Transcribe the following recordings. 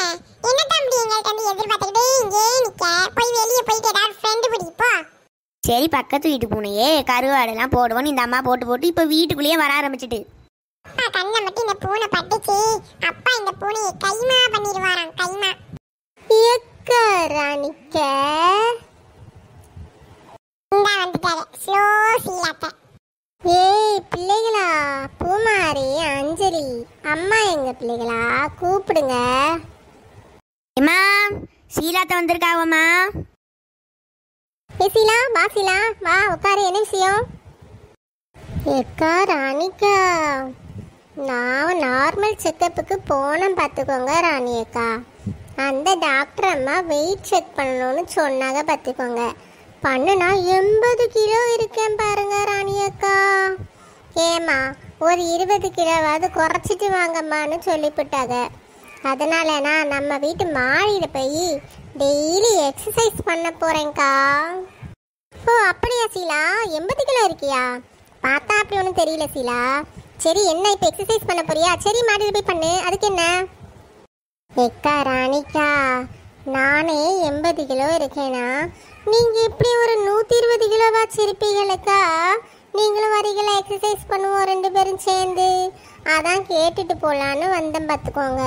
என்ன தம்பி எங்கள்கிட்ட வந்து எதிர்பார்த்துக்கிட்டே இங்கே நிக்க போய் வெளியே போயிட்டு ஏதாவது ஃப்ரெண்டு பிடி போ சரி பக்கத்து வீட்டு பூனையே கருவாடெல்லாம் போடுவோன்னு இந்த அம்மா போட்டு போட்டு இப்போ வீட்டுக்குள்ளேயே வர ஆரம்பிச்சிட்டு அப்பா கண்ணை மட்டும் இந்த பூனை பட்டுச்சு அப்பா இந்த பூனையை கைமா பண்ணிடுவாராம் கைமா எக்கா ராணிக்க இந்தா வந்துட்டாரு ஸ்லோ சீலாத்த ஏய் பிள்ளைகளா பூமாரி அஞ்சலி அம்மா எங்க பிள்ளைகளா கூப்பிடுங்க ஏம்மா சீலாத்த வந்திருக்காவம்மா ஏ சீலா வா சீலா வா உட்காரு என்ன விஷயம் எக்கா ராணிக்கா நான் நார்மல் செக்கப்புக்கு போனேன் பார்த்துக்கோங்க ராணி அக்கா அந்த டாக்டர் அம்மா வெயிட் செக் பண்ணணும்னு சொன்னாங்க பார்த்துக்கோங்க பண்ணுனா எண்பது கிலோ இருக்கேன் பாருங்க ராணி அக்கா ஏமா ஒரு இருபது கிலோவாவது குறைச்சிட்டு வாங்கம்மான்னு சொல்லிவிட்டாங்க அதனால நான் நம்ம வீட்டு மாடியில் போய் டெய்லி எக்ஸசைஸ் பண்ண போறேன்க்கா ஓ அப்படியா சீலா எண்பது கிலோ இருக்கியா பார்த்தா அப்படி ஒன்றும் தெரியல சீலா சரி என்ன இப்போ எக்ஸசைஸ் பண்ண போறியா சரி மாடியில் போய் பண்ணு அதுக்கு என்ன எக்கா ராணிக்கா நானே எண்பது கிலோ இருக்கேனா நீங்க இப்படி ஒரு நூத்தி இருபது கிலோவாச்சு இருப்பீங்களக்கா நீங்களும் வரீங்களா எக்ஸசைஸ் பண்ணுவோம் ரெண்டு பேரும் சேர்ந்து அதான் கேட்டுட்டு போலான்னு வந்தேன் பார்த்துக்கோங்க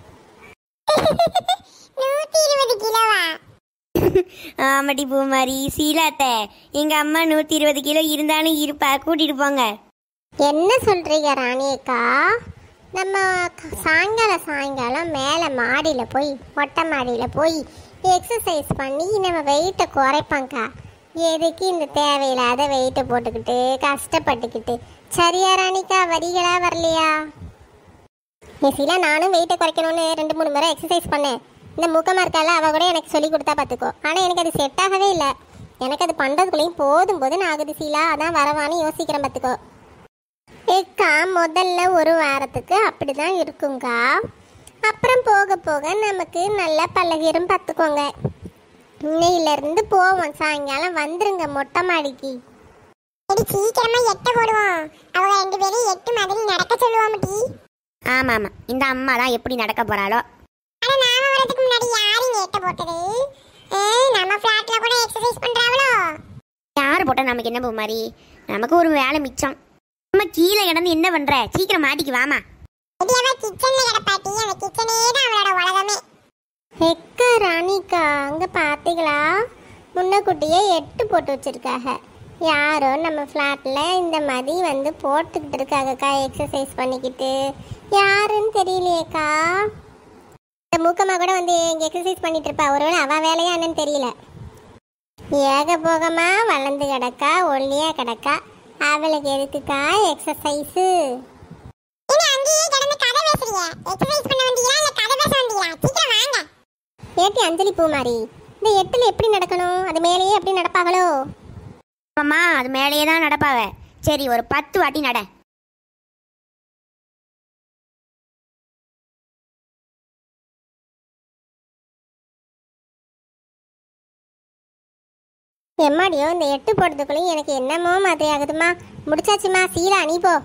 நூத்தி இருபது கிலோவா ஆமாடி பூமாரி சீலாத்த எங்க அம்மா நூத்தி இருபது கிலோ இருந்தாலும் இருப்பா கூட்டிட்டு போங்க என்ன சொல்றீங்க ராணியக்கா நம்ம க- சாயங்காலம் சாயங்காலம் மேலே மாடியில் போய் மொட்டை மாடியில் போய் எக்ஸசைஸ் பண்ணி நம்ம வெயிட்டை குறைப்போங்க்கா எதுக்கு இந்த தேவையில்லாத வெயிட்டை போட்டுக்கிட்டு கஷ்டப்பட்டுக்கிட்டு சரியா ராணிக்கா வரீங்களா வரலையா நெசிலா நானும் வெயிட்டை குறைக்கணும்னு ரெண்டு மூணு முறை எக்ஸசைஸ் பண்ணேன் இந்த மூக்கமாக இருக்கால அவ கூட எனக்கு சொல்லி கொடுத்தா பார்த்துக்கோ ஆனால் எனக்கு அது செட் ஆகவே இல்லை எனக்கு அது பண்ணுறதுக்குள்ளேயும் போதும் போதுன்னு ஆகுது சீலா அதான் வரவான்னு யோசிக்கிறேன் பார்த்துக்கோ ஏக்கா முதல்ல ஒரு வாரத்துக்கு அப்படிதான் இருக்குங்கா அப்புறம் போக போக நமக்கு நல்லா பழகிரும் பார்த்துக்கோங்க இன்னையிலிருந்து போவோம் சாயங்காலம் வந்துருங்க மொட்டை மாடிக்கு சரி சீக்கிரமா எட்டு போடுவோம் அவங்க ரெண்டு பேரும் எட்டு மாதிரி நடக்க சொல்லுவோம் டி ஆமா ஆமா இந்த அம்மா தான் எப்படி நடக்க போறாளோ ஆனா நாம வரதுக்கு முன்னாடி யாருங்க எட்டு போட்டது ஏ, நம்ம பிளாட்ல கூட எக்ஸசைஸ் பண்றாங்களோ யார் போட்டா நமக்கு என்ன பூமாரி நமக்கு ஒரு வேலை மிச்சம் அம்மா கீழே கிடந்து என்ன பண்ற சீக்கிரம் மாட்டிக்கு வாமா பெரியவா கிச்சன்ல கிடப்பாட்டி அந்த கிச்சனே தான் அவளோட உலகமே எக்க ராணிக்கா அங்க பாத்தீங்களா முன்னக்குட்டியே எட்டு போட்டு வச்சிருக்காங்க யாரோ நம்ம ஃப்ளாட்ல இந்த மாதிரி வந்து போட்டுக்கிட்டு இருக்காங்கக்கா எக்ஸசைஸ் பண்ணிக்கிட்டு யாருன்னு தெரியலையேக்கா இந்த மூக்கம்மா கூட வந்து இங்க எக்ஸசைஸ் பண்ணிட்டு இருப்பா ஒருவேளை அவ வேலையா என்னன்னு தெரியல ஏக போகமா வளர்ந்து கிடக்கா ஒல்லியா கிடக்கா அவளுக்கு எதுக்குக்கா எக்ஸசைஸு என்ன அங்கேயே கிடந்து கதை பேசுறீங்க எக்ஸசைஸ் பண்ண வந்தீங்களா இல்ல கதை பேச வந்தீங்களா சீக்கிரம் வாங்க ஏட்டி அஞ்சலி பூமாரி இந்த எட்டுல எப்படி நடக்கணும் அது மேலேயே எப்படி நடப்பாங்களோ அம்மா அது மேலேயே தான் நடப்பாவ சரி ஒரு பத்து வாட்டி நட எம்மாடியோ இந்த எட்டு போடுறதுக்குள்ளேயும் எனக்கு என்னமோ மாதிரி ஆகுதுமா முடிச்சாச்சுமா சீலா நீ போ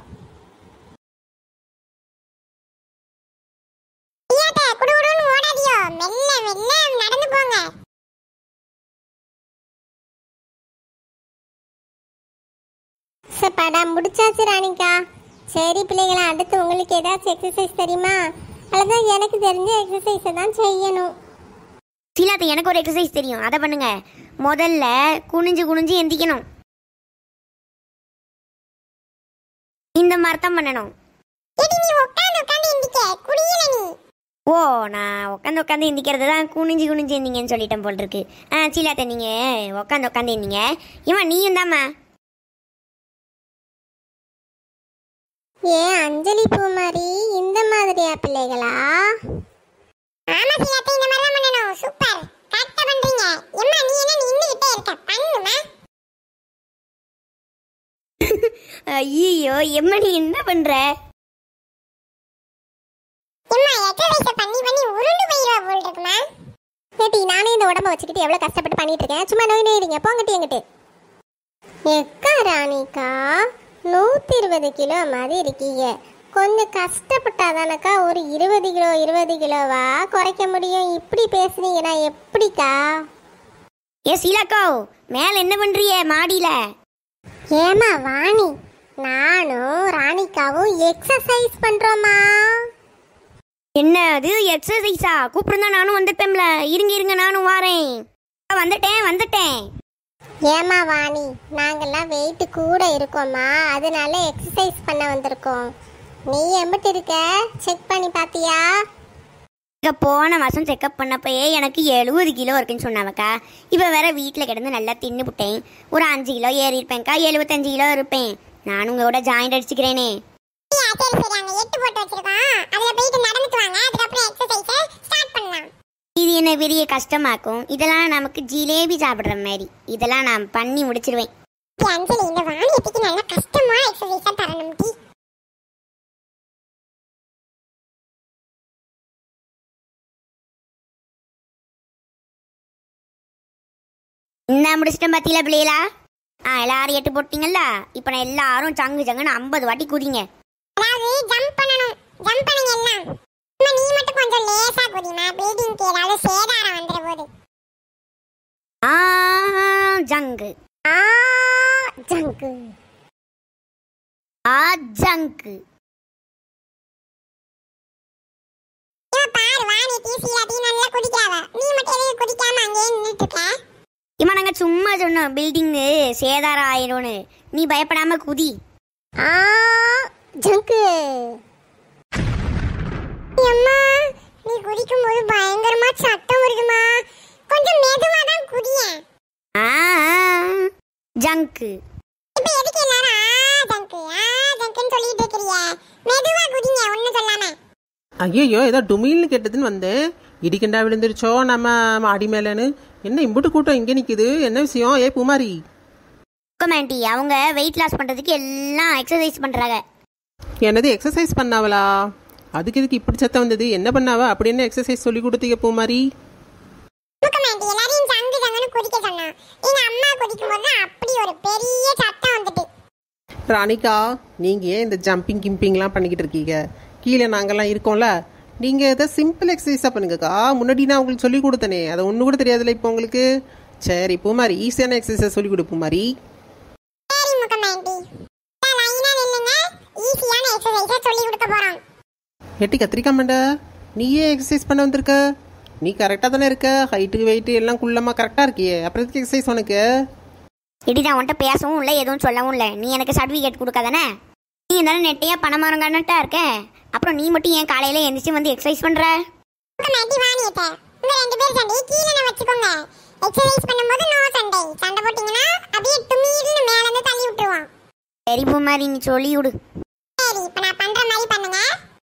ஐயாட்ட குடுகுடுன்னு ஓடாதியோ மெல்ல மெல்ல நடந்து போங்க சப்பாடா முடிச்சாச்சு ராணிக்கா சரி பிள்ளைங்களா அடுத்து உங்களுக்கு ஏதாச்சும் எக்ஸசைஸ் தெரியுமா அல்லது எனக்கு தெரிஞ்ச எக்ஸசைஸை தான் செய்யணும் சீலாத்த எனக்கு ஒரு எக்ஸசைஸ் தெரியும் அதை பண்ணுங்க முதல்ல குனிஞ்சு குனிஞ்சு எந்திக்கணும் இந்த மாதிரி தான் பண்ணணும் எடி நீ உட்கார்ந்து உட்கார்ந்து எந்திக்க குடியல நீ ஓ நான் உட்காந்து உட்காந்து எந்திக்கிறது தான் குனிஞ்சு குனிஞ்சு எந்திங்கன்னு சொல்லிட்டேன் போல் இருக்கு ஆ சீலாத்த நீங்க உட்காந்து உட்காந்து எந்திங்க இவன் நீயும் தாம்மா ஏன் அஞ்சலி பூமாரி இந்த மாதிரியா பிள்ளைகளா ஆமா சீலாத்தை இந்த மாதிரி தான் பண்ணணும் சூப்பர் கரெக்டா பண்றீங்க எம்மா நீ என்ன நின்னுகிட்டே இருக்க பண்ணுமா ஐயோ எம்மா நீ என்ன பண்ற எம்மா எக்ஸசைஸ் பண்ணி பண்ணி உருண்டு போயிடுவா போல் இருக்குமா ஏட்டி நானே இந்த உடம்ப வச்சுக்கிட்டு எவ்வளவு கஷ்டப்பட்டு பண்ணிட்டு இருக்கேன் சும்மா நோய் நோயிடுங்க போங்கட்டி எங்கிட்டு எக்கா ராணிக்கா நூத்தி இருபது கிலோ மாதிரி இருக்கீங்க கொஞ்சம் கஷ்டப்பட்டாதானக்கா ஒரு இருபது கிலோ இருபது கிலோவா குறைக்க முடியும் இப்படி பேசுனீங்கன்னா எப்படிக்கா ஏ சீலாக்கோ மேல என்ன பண்றிய மாடியில ஏமா வாணி நானும் ராணிக்காவும் எக்ஸசைஸ் பண்றோமா என்ன அது எக்ஸசைஸா கூப்பிடுந்தா நானும் வந்துட்டேன்ல இருங்க இருங்க நானும் வாரேன் ஆ, வந்துட்டேன் வந்துட்டேன் ஏமா வாணி நாங்கெல்லாம் வெயிட் கூட இருக்கோமா அதனால எக்ஸசைஸ் பண்ண வந்திருக்கோம் நீ எம்பிட்டு இருக்க செக் பண்ணி பாத்தியா இங்க போன மாசம் செக்அப் பண்ணப்பயே எனக்கு எழுபது கிலோ இருக்குன்னு சொன்னாவக்கா இப்போ வேற வீட்டில் கிடந்து நல்லா தின்னு விட்டேன் ஒரு அஞ்சு கிலோ ஏறி இருப்பேன்க்கா எழுபத்தஞ்சு கிலோ இருப்பேன் நானும் உங்களோட ஜாயிண்ட் அடிச்சுக்கிறேனே அப்படியா? சரி சரி அங்க எட்டு போட்டு வச்சிருக்கோம் அதுல போயிட்டு நடந்துட்டு வாங்க அதுக்கப்புறம் எக்ஸசைஸ ஸ்டார்ட் பண்ணலாம் இது என்ன பெரிய கஷ்டமாக்கும் இதெல்லாம் நமக்கு ஜிலேபி சாப்பிடுற மாதிரி இதெல்லாம் நான் பண்ணி முடிச்சிருவேன் டி அஞ்சலி இந்த வாணியத்துக்கு நல்ல கஷ்டமா எக்ஸசைஸா தரணும் டி என்ன முடிச்சிட்டேன் பார்த்தீங்களா பிள்ளைகளா ஆ எல்லாரும் எட்டு போட்டீங்கல்ல இப்போ நான் எல்லாரும் சங்கு சங்குன்னு ஐம்பது வாட்டி குதிங்க அதாவது ஜம்ப் பண்ணணும் ஜம்ப் பண்ணுங்க எல்லாம் அம்மா, நீ மட்டும் கொஞ்சம் லேசா குதிமா ப்ளீடிங்க்கு ஏதாவது சேதாரம் வந்துட போகுது ஆ ஜங்கு ஆ ஜங்கு ஆ ஜங்கு இவ பாரு வாணி டிசி அடி நல்லா குடிக்காவ நீ மட்டும் எதுக்கு குடிக்காம அங்கேயே நின்னுட்டு இருக்க இம்மா நாங்கள் சும்மா சொன்னோம் பில்டிங்கு சேதாரம் ஆயிரும்னு நீ பயப்படாம குதி ஆ ஜங்கு அம்மா நீ குதிக்கும் போது பயங்கரமா சத்தம் வருதுமா கொஞ்சம் மெதுவா தான் குதியேன் ஆ ஜங்கு இப்ப எதுக்கு எல்லாரும் ஆ ஜங்கு ஆ ஜங்குன்னு சொல்லிட்டு இருக்கிறிய மெதுவா குதிங்க ஒண்ணும் சொல்லாம ஐயோ ஏதோ டுமில்னு கேட்டதுன்னு வந்தேன் இடிக்கண்டா விழுந்துருச்சோ நம்ம மாடி மேலேன்னு என்ன இம்புட்டு கூட்டம் இங்கே நிற்குது என்ன விஷயம் ஏ பூமாரி ஆண்டி அவங்க வெயிட் லாஸ் பண்ணுறதுக்கு எல்லாம் எக்ஸசைஸ் பண்ணுறாங்க என்னது எக்ஸசைஸ் பண்ணாவளா அதுக்கு இதுக்கு இப்படி சத்தம் வந்தது என்ன பண்ணாவா அப்படி என்ன எக்ஸசைஸ் சொல்லி கொடுத்தீங்க பூமாரி முக்கமாண்டி எல்லாரையும் ஜங்கு ஜங்குன்னு குதிக்க சொன்னான் எங்க அம்மா குதிக்கும் போது அப்படி ஒரு பெரிய சத்தம் வந்துட்டு ராணிகா நீங்கள் ஏன் இந்த ஜம்பிங் கிம்பிங்லாம் பண்ணிக்கிட்டு இருக்கீங்க கீழே நாங்கெல்லாம் இருக்கோம்ல நீங்கள் இதை சிம்பிள் எக்ஸசைஸாக பண்ணுங்கக்கா முன்னாடி நான் உங்களுக்கு சொல்லி கொடுத்தனே அதை ஒன்று கூட தெரியாதுல்ல இப்போ உங்களுக்கு சரி பூமாரி ஈஸியான எக்ஸசைஸ் சொல்லி கொடு பூமாரி சரி முக்கமாண்டி லைனா நில்லுங்க ஈஸியான எக்ஸசைஸா சொல்லி கொடுக்க போறோம் எட்டி கத்திரிக்காய் மண்டை நீயே எக்ஸசைஸ் பண்ண வந்திருக்க நீ கரெக்டாக தானே இருக்க ஹைட்டு வெயிட்டு எல்லாம் குள்ளமாக கரெக்டாக இருக்கியே அப்புறம் எதுக்கு எக்ஸசைஸ் உனக்கு இடி நான் உன்கிட்ட பேசவும் இல்லை எதுவும் சொல்லவும் இல்லை நீ எனக்கு சர்டிஃபிகேட் கொடுக்காதானே நீ இருந்தாலும் நெட்டையா பணமரங்கன்னுட்டா இருக்க அப்புறம் நீ மட்டும் ஏன் காலையில எந்திரிச்சு வந்து எக்ஸசைஸ் பண்ற முக்கமாண்டி வாணியத்த உங்க ரெண்டு பேர் சண்டையை கீழே நான் வச்சுக்கோங்க எக்ஸசைஸ் பண்ணும்போது நோ சண்டை சண்டை போட்டீங்கன்னா அப்படியே துமீர்னு மேல இருந்து தள்ளி விட்டுருவோம் சரி பூமாரி நீ சொல்லி விடு சரி இப்ப நான் பண்ற மாதிரி பண்ணுங்க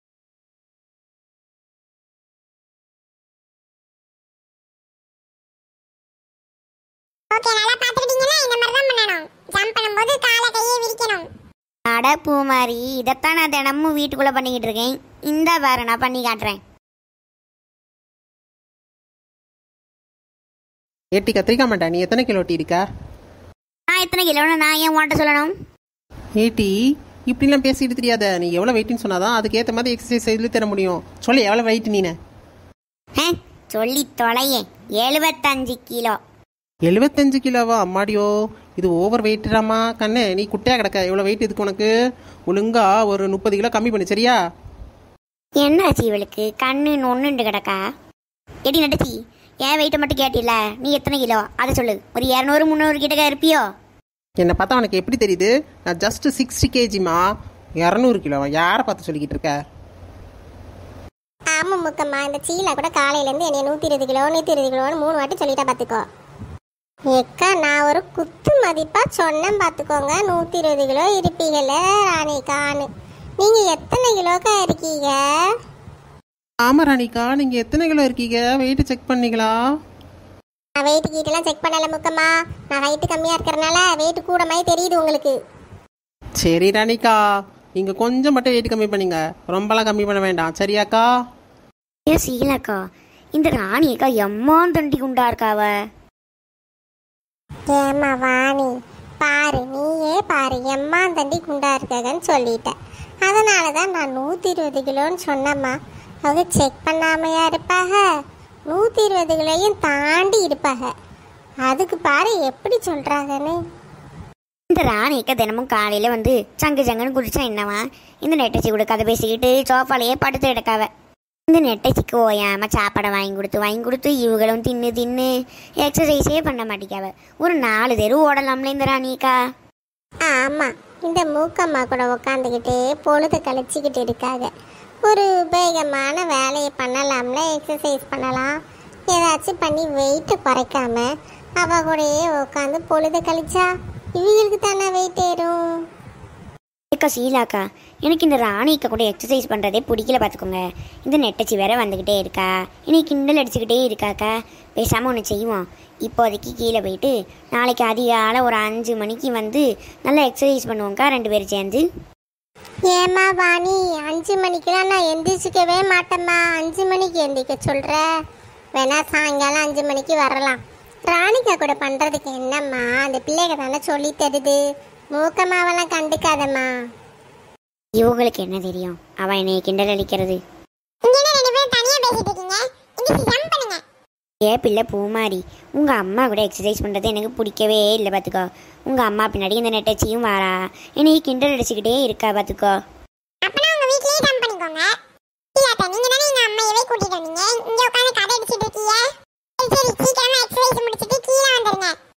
ஓகே நல்லா பாத்துக்கிட்டீங்கன்னா இந்த மாதிரி தான் பண்ணணும் ஜம்ப் பண்ணும்போது காலை கையை விரிக்கணும் அட பூமாரி இதைத்தான் நான் தினமும் வீட்டுக்குள்ள பண்ணிக்கிட்டு இருக்கேன் இந்த பாரு நான் பண்ணி காட்டுறேன் எட்டி கத்திரிக்காய் மண்டை நீ எத்தனை கிலோ டீ இருக்கா நான் எத்தனை கிலோன்னு நான் ஏன் உன்கிட்ட சொல்லணும் ஏட்டி இப்படிலாம் பேசிட்டு தெரியாத நீ எவ்வளோ வெயிட்னு சொன்னாதான் அதுக்கேற்ற மாதிரி எக்ஸசைஸ் சொல்லி தர முடியும் சொல்லு எவ்வளோ வெயிட் நீனு ஹே, சொல்லி தொலையேன் எழுபத்தஞ்சு கிலோ எழுபத்தஞ்சு கிலோவா அம்மாடியோ இது ஓவர் வெயிட்ராமா கண்ணே நீ குட்டையா கிடக்க எவ்வளோ வெயிட் இதுக்கு உனக்கு ஒழுங்கா ஒரு முப்பது கிலோ கம்மி பண்ணு சரியா என்னாச்சு இவளுக்கு கண்ணு நொண்ணுண்டு கிடக்கா எடி நடிச்சி ஏன் வெயிட்டை மட்டும் கேட்டில நீ எத்தனை கிலோ அதை சொல்லு ஒரு இரநூறு முந்நூறு கிட்ட இருப்பியோ என்னை பார்த்தா உனக்கு எப்படி தெரியுது நான் ஜஸ்ட் சிக்ஸ்டி கேஜிமா இரநூறு கிலோவா யாரை பார்த்து சொல்லிக்கிட்டு இருக்க ஆமா முக்கம்மா இந்த சீலா கூட காலையில இருந்து என்னைய நூத்தி இருபது கிலோ நூத்தி இருபது கிலோன்னு மூணு வாட்டி சொல்லிட்டா பாத்துக்கோ ஏக்கா நான் ஒரு குத்து மதிப்பா சொன்னேன் பாத்துக்கோங்க நூத்தி இருபது கிலோ இருப்பீங்கல்ல ராணிகான்னு நீங்க எத்தனை கிலோக்கா இருக்கீங்க ஆமா ராணிகா நீங்க எத்தனை கிலோ இருக்கீங்க வெயிட் செக் பண்ணீங்களா நான் வெயிட் கீட்டெல்லாம் செக் பண்ணல முக்கம்மா நான் ஹைட்டு கம்மியா இருக்கிறனால வெயிட் கூட மாதிரி தெரியுது உங்களுக்கு சரி ராணிகா நீங்க கொஞ்சம் மட்டும் வெயிட் கம்மி பண்ணீங்க ரொம்பலாம் கம்மி பண்ண வேண்டாம் சரியாக்கா ஏ சீலாக்கா இந்த ராணியக்கா எம்மான் தண்டி குண்டா இருக்காவ ஏம்மா வாணி பாரு நீயே பாரு எம்மா தண்டி குண்டா இருக்ககன்னு சொல்லிட்ட அதனால தான் நான் நூற்றி இருபது கிலோன்னு சொன்னேம்மா அவங்க செக் பண்ணாமையா இருப்பாக நூற்றி இருபது கிலோயும் தாண்டி இருப்பாக அதுக்கு பாரு எப்படி சொல்கிறாங்கன்னு இந்த ராணிக்க தினமும் காலையில வந்து சங்கு சங்குன்னு குடிச்சா என்னவா இந்த நெட்டச்சி கூட கதை பேசிக்கிட்டு சோஃபாலேயே படுத்து எடுக்காவ இந்த நெட்டச்சிக்கு ஓயாம சாப்பாடை வாங்கி கொடுத்து வாங்கி கொடுத்து இவங்களும் தின்னு தின்னு எக்ஸசைஸே பண்ண மாட்டேக்காவ ஒரு நாலு தெரு ஓடலாம்ல இந்த ராணிக்கா ஆமாம் இந்த மூக்கம்மா கூட உக்காந்துக்கிட்டு பொழுது கழிச்சிக்கிட்டு இருக்காங்க ஒரு உபயோகமான வேலையை பண்ணலாம்ல எக்ஸசைஸ் பண்ணலாம் ஏதாச்சும் பண்ணி வெயிட்டை குறைக்காம அவ கூடயே உட்காந்து பொழுது கழிச்சா இவங்களுக்கு தானே வெயிட் ஏறும் ஏக்கா சீலாக்கா எனக்கு இந்த ராணிக்க கூட எக்ஸசைஸ் பண்ணுறதே பிடிக்கல பார்த்துக்கோங்க இந்த நெட்டச்சி வேற வந்துக்கிட்டே இருக்கா இன்னைக்கு கிண்டல் அடிச்சுக்கிட்டே இருக்காக்கா பேசாமல் ஒன்று செய்வோம் இப்போதைக்கு கீழே போயிட்டு நாளைக்கு அதிகாலை ஒரு அஞ்சு மணிக்கு வந்து நல்லா எக்ஸசைஸ் பண்ணுவோங்க்கா ரெண்டு பேரும் சேர்ந்து ஏம்மா வாணி அஞ்சு மணிக்கெல்லாம் நான் எந்திரிச்சிக்கவே மாட்டேம்மா அஞ்சு மணிக்கு எந்திரிக்க சொல்கிற வேணா சாயங்காலம் அஞ்சு மணிக்கு வரலாம் ராணிகா கூட பண்ணுறதுக்கு என்னம்மா அந்த பிள்ளைங்க தானே சொல்லி தருது மூக்கமாவெல்லாம் கண்டுக்காதம்மா இவங்களுக்கு என்ன தெரியும் அவன் என்னைய கிண்டல் அடிக்கிறது இங்க என்ன ரெண்டு பேரும் தனியா பேசிட்டு இருக்கீங்க இங்க ஜம்ப் பண்ணுங்க ஏ பிள்ளை பூமாரி உங்கள் அம்மா கூட எக்ஸசைஸ் பண்ணுறது எனக்கு பிடிக்கவே இல்லை பார்த்துக்கோ உங்கள் அம்மா பின்னாடி இந்த நெட்டச்சியும் வாரா என்னைய கிண்டல் அடிச்சுக்கிட்டே இருக்கா பார்த்துக்கோ அப்பனா உங்க வீட்லயே ஜம்ப் பண்ணிக்கோங்க இல்லாட்ட நீங்க தானே எங்க அம்மையவே கூட்டிட்டு வந்தீங்க இங்க உட்கார்ந்து கதை அடிச்சிட்டு இருக்கீங்க சரி சரி சீக்கிரமா எக்ஸசைஸ் முடிச்சிட்டு கீழே வந்துருங்க